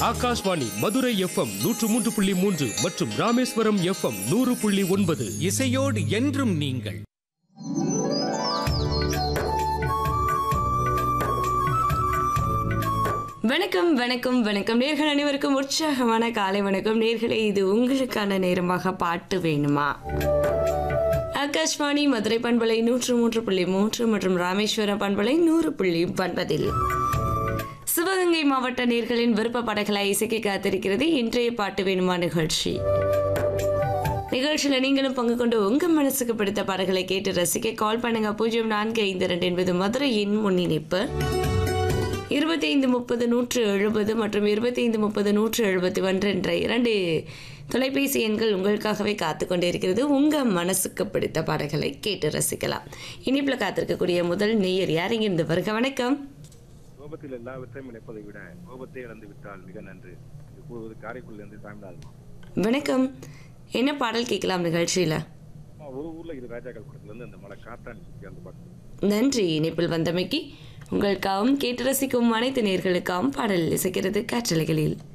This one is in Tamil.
ஆகாஷ்வாணி மதுரை எஃப்எம் நூற்று மூன்று புள்ளி மூன்று மற்றும் ராமேஸ்வரம் எஃப்எம் நூறு புள்ளி ஒன்பது இசையோடு என்றும் நீங்கள் வணக்கம் வணக்கம் வணக்கம் நேர்கள் அனைவருக்கும் உற்சாகமான காலை வணக்கம் நேர்களே இது உங்களுக்கான நேரமாக பாட்டு வேணுமா ஆகாஷ்வாணி மதுரை பண்பலை நூற்று மூன்று புள்ளி மூன்று மற்றும் ராமேஸ்வரம் பண்பலை நூறு புள்ளி ஒன்பதில் சிவகங்கை மாவட்ட நேர்களின் விருப்ப படங்களை இசைக்க காத்திருக்கிறது இன்றைய பாட்டு வேணுமா நிகழ்ச்சி நிகழ்ச்சியில நீங்களும் பங்கு கொண்டு உங்க மனசுக்கு பிடித்த பாடல்களை கேட்டு ரசிக்க கால் பண்ணுங்க பூஜ்ஜியம் நான்கு ஐந்து ரெண்டு என்பது மதுரையின் முன்னிணைப்பு இருபத்தி ஐந்து முப்பது நூற்று எழுபது மற்றும் இருபத்தி ஐந்து முப்பது நூற்று எழுபத்தி ஒன்று என்ற இரண்டு தொலைபேசி எண்கள் உங்களுக்காகவே காத்து கொண்டே இருக்கிறது உங்க மனசுக்கு பிடித்த பாடல்களை கேட்டு ரசிக்கலாம் இனிப்புல காத்திருக்கக்கூடிய முதல் நேயர் யார் இங்கிருந்து வருக வணக்கம் கோபத்தில் எல்லாவற்றையும் இணைப்பதை விட கோபத்தை இழந்து விட்டால் மிக நன்று இது கூறுவது காரைக்குடியிலிருந்து சாமிநாதன் வணக்கம் என்ன பாடல் கேட்கலாம் நிகழ்ச்சியில அம்மா, ஒரு ஊர்ல இது ராஜாக்கள் படத்துல இருந்து அந்த மலை காத்தாடி சுற்றி அந்த பாட்டு நன்றி இணைப்பில் வந்தமைக்கு உங்களுக்காகவும் கேட்டு ரசிக்கும் அனைத்து நேர்களுக்காகவும் பாடல் இசைக்கிறது காற்றலைகளில்